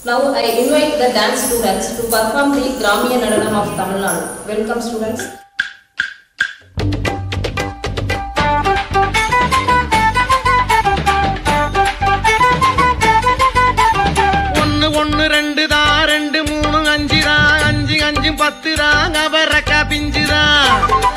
Now I invite the dance students to perform the Gramiya Nadanam of Tamil Nadu. Welcome students. ஒன்னு ஒன்னு ரெண்டு தான் ரெண்டு மூணு அஞ்சு தான் அஞ்சு அஞ்சு பத்து தான் அவரக்கா பிஞ்சு தான்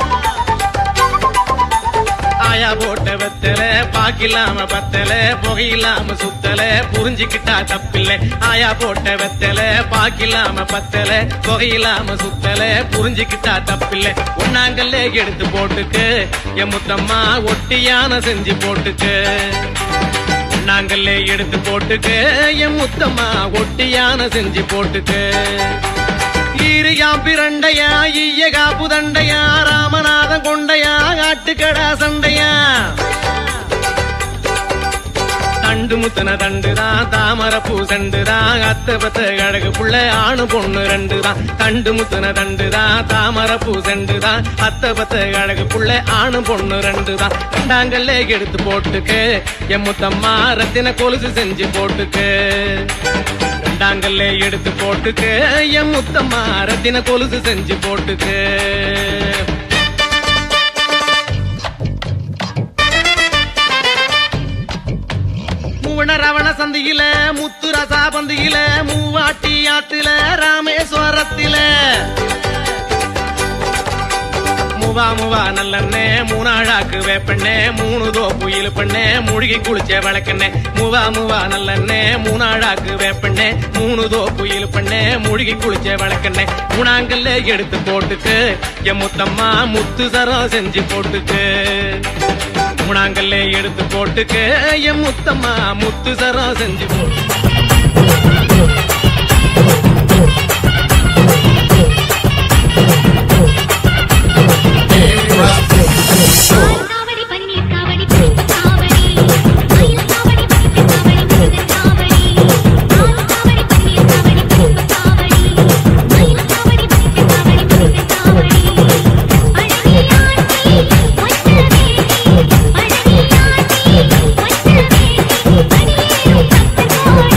ஆயா போட்ட வெத்தல பாக்கில்லாம பத்தல புகையில்லாம சுத்தல புரிஞ்சுக்கிட்டா தப்பில்லை ஆயா போட்ட வெத்தல பாக்கில்லாம பத்தல புகையில்லாம சுத்தல புரிஞ்சுக்கிட்டா தப்பில்லை ஒன்னாங்கல்ல எடுத்து போட்டுக்கு என் முத்தம்மா ஒட்டியான செஞ்சு போட்டுக்கு நாங்களே எடுத்து போட்டுக்க என் முத்தம்மா ஒட்டியான செஞ்சு போட்டுக்க ஈரியா பிரண்டையா ஈய காப்பு தண்டையா ராமநாதன் கொண்டையா ஆட்டுக்கடா சண்டையா தண்டு முத்தன தண்டுதான் தாமரை பூ சண்டுதான் அத்த பத்த கழகு புள்ள ஆணு பொண்ணு ரெண்டுதான் தண்டு முத்தன தண்டுதான் தாமரை பூ சண்டுதான் அத்த பத்த கழகு புள்ள ஆணு பொண்ணு ரெண்டுதான் ரெண்டாங்கல்ல எடுத்து போட்டுக்க என் முத்தம்மா ரத்தின கொலுசு செஞ்சு போட்டுக்க ரெண்டாங்கல்ல எடுத்து போட்டுக்க என் முத்தம்மா ரத்தின கொலுசு செஞ்சு போட்டுக்க மூவன ரவண சந்தியில முத்து ரசா பந்தியில மூவாட்டி ஆத்துல ராமேஸ்வரத்தில முவா முவா நல்லண்ணே மூணாழாக்கு வேப்பண்ணே மூணு தோப்பு இழுப்பண்ணே முழுகி குளிச்ச விளக்கண்ணே முவா முவா நல்லண்ணே மூணாழாக்கு வேப்பண்ணே மூணு தோப்பு இழுப்பண்ணே முழுகி குளிச்ச விளக்கண்ணே மூணாங்கல்ல எடுத்து போட்டுக்கு என் முத்தம்மா முத்து சரம் செஞ்சு போட்டுக்கு மூணாங்கல்ல எடுத்து போட்டுக்க என் முத்தம்மா முத்து சரம் செஞ்சு போட்டு காவடி பன்னீர் காவடி புனித காவடி மயில் காவடி பனித்த காவடி புனித காவடி ஆறு காவடி பன்னீர் காவடி புனித காவடி மயில் காவடி பனித்த காவடி புனித காவடி அழகியாட்டி வண்ணவேணி அழகியாட்டி வண்ணவேணி அடியேறும் பக்தர் கோடி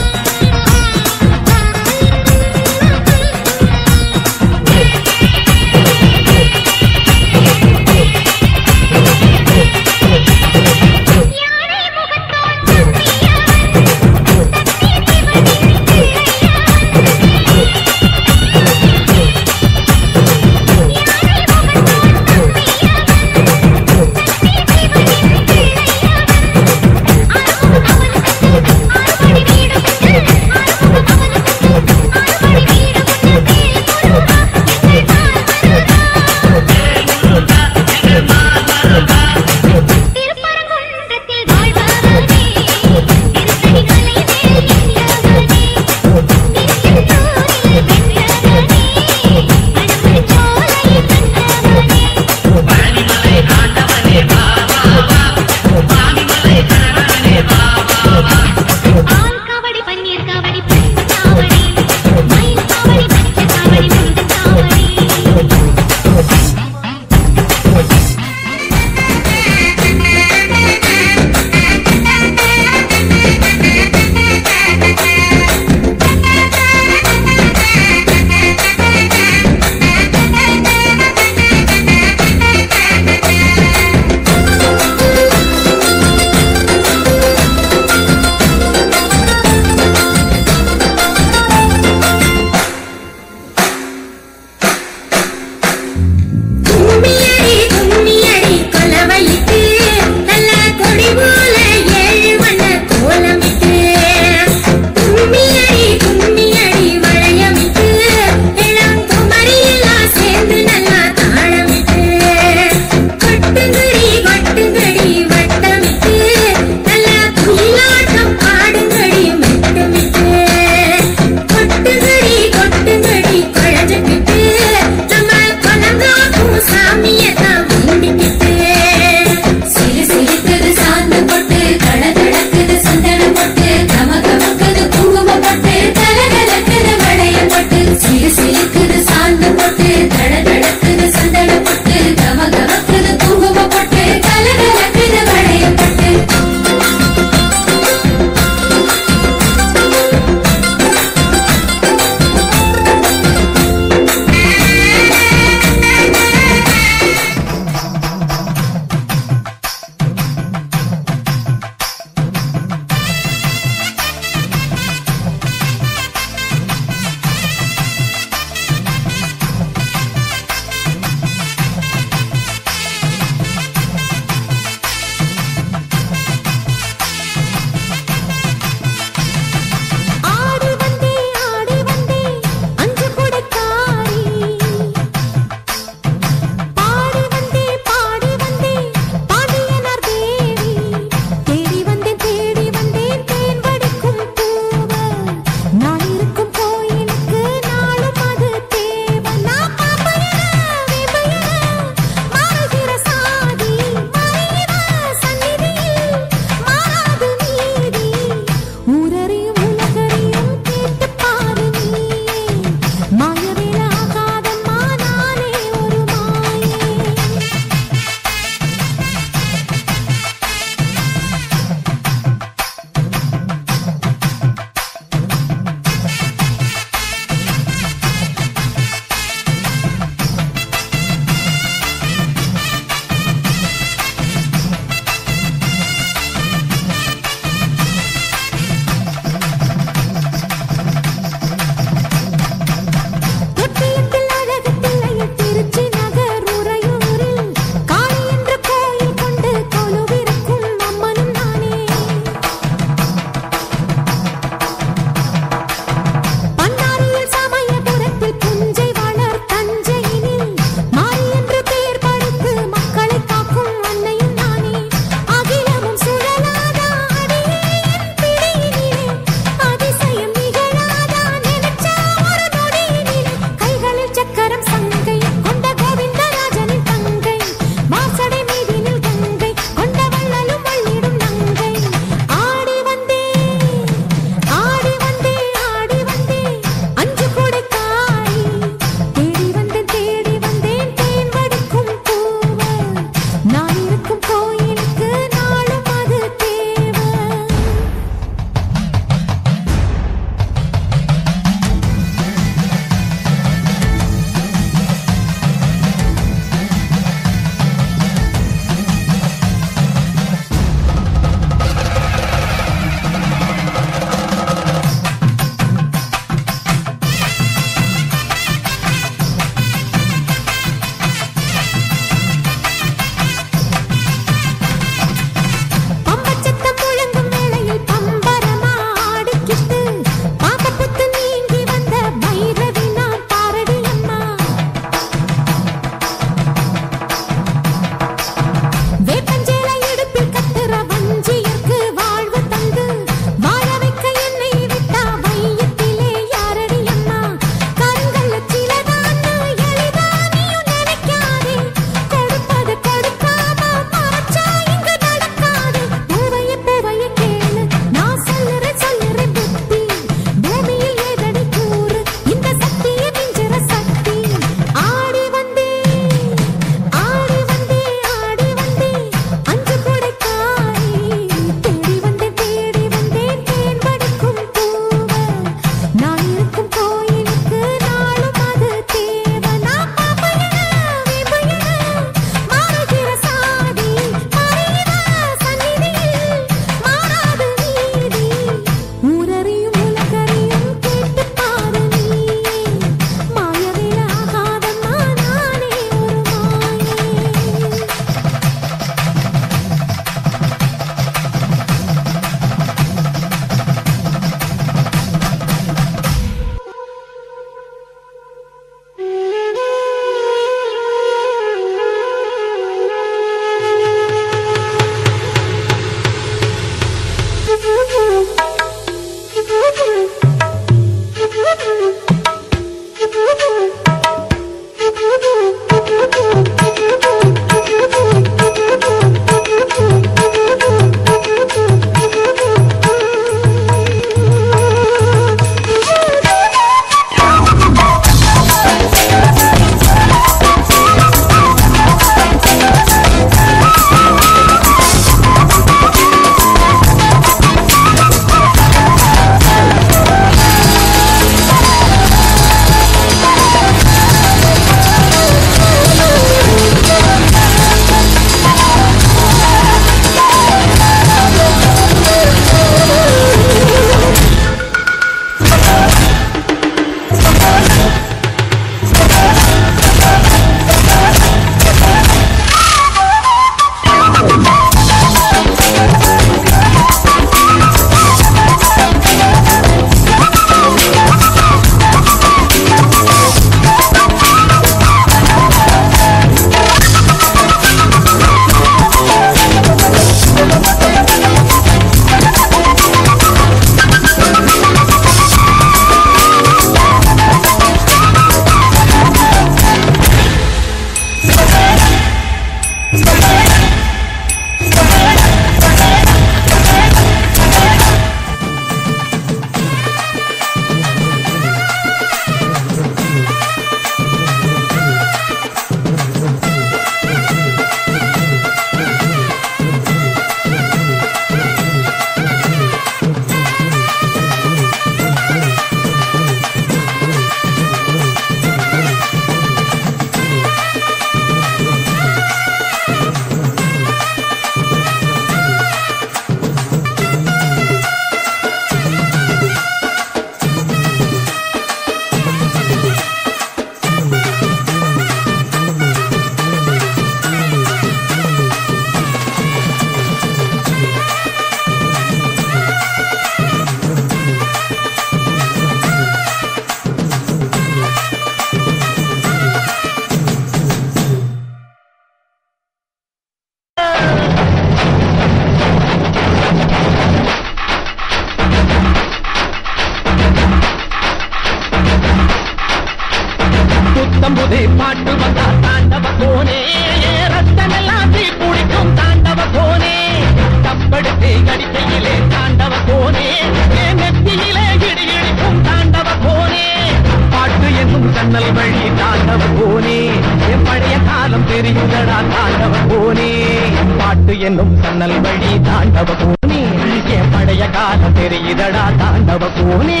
தெரியுதடா தாண்டவ போனே பாட்டு என்னும் சன்னல் வழி தாண்டவ போனே என் பழைய காலம் தெரியுதடா தாண்டவ போனே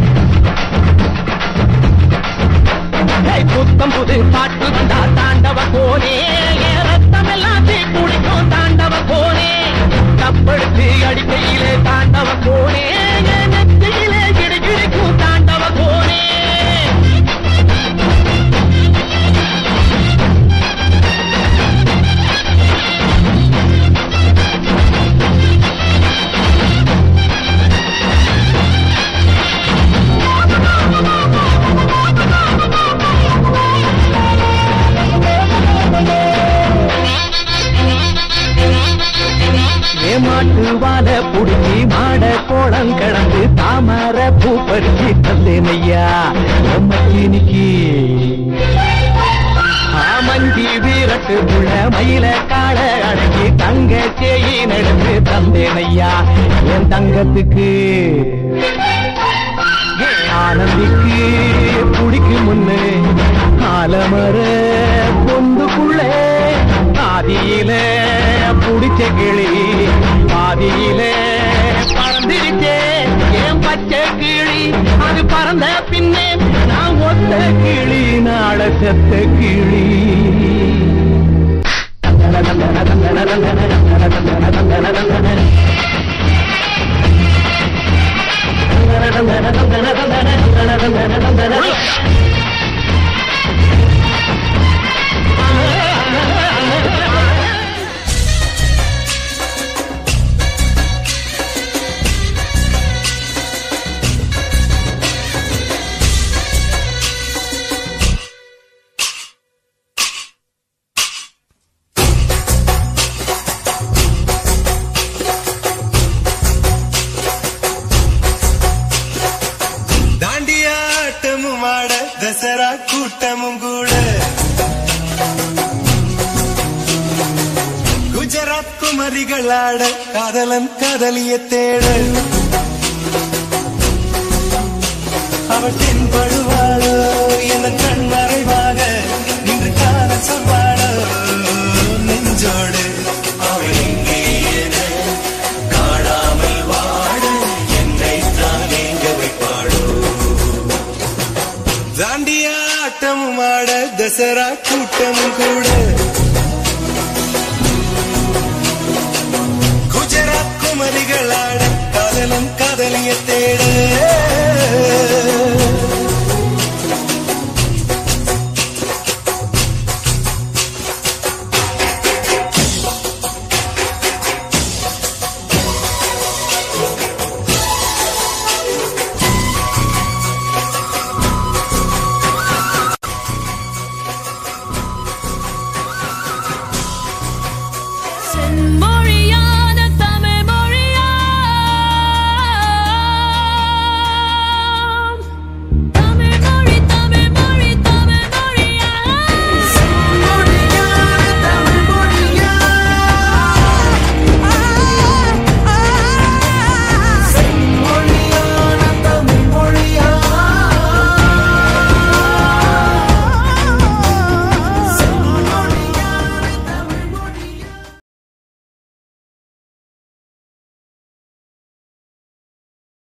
ஏய், புத்தம் புது பாட்டு வந்தா தாண்டவ போனே என் ரத்தம் எல்லாம் தீ குடிக்கும் தாண்டவ போனே தப்படுத்து அடிக்கையிலே தாண்டவ போனே என் நெத்தியிலே கிடி கிடிக்கும் தாண்டவ போனே ஏமாட்டு வாழ புடுங்கி மாட கோலம் கடந்து தாமர பூ பறிச்சு தந்தேனையா எம்மக்கினிக்கு ஆமங்கி வீரட்டு புள்ள மயில காட அடக்கி தங்க சேயி நடந்து தந்தேனையா என் தங்கத்துக்கு ஏன் ஆனந்திக்கு குடிக்கு முன்னு ஆலமர பொந்துக்குள்ள பாதியில புடிச்ச கிளி பாதியில பறந்துருச்சே ஏன் பச்சை கிளி அது பறந்த பின்னே நான் ஒத்த கிளி நாட செத்த கிளி தாண்டியாட்டமும் ஆட தசரா கூட்டமும் கூட குஜராத் குமரிகள் ஆட காதலன் காதலிய தேட அவள் தென்படுவாளோ என கண் மறைவாக நின்று காண சொல்வாளோ நெஞ்சோடு அவள் எங்கே என காணாமல் வாட என்னை தான் எங்க வைப்பாளோ தாண்டியாட்டமும் ஆட தசரா கூட்டமும் கூட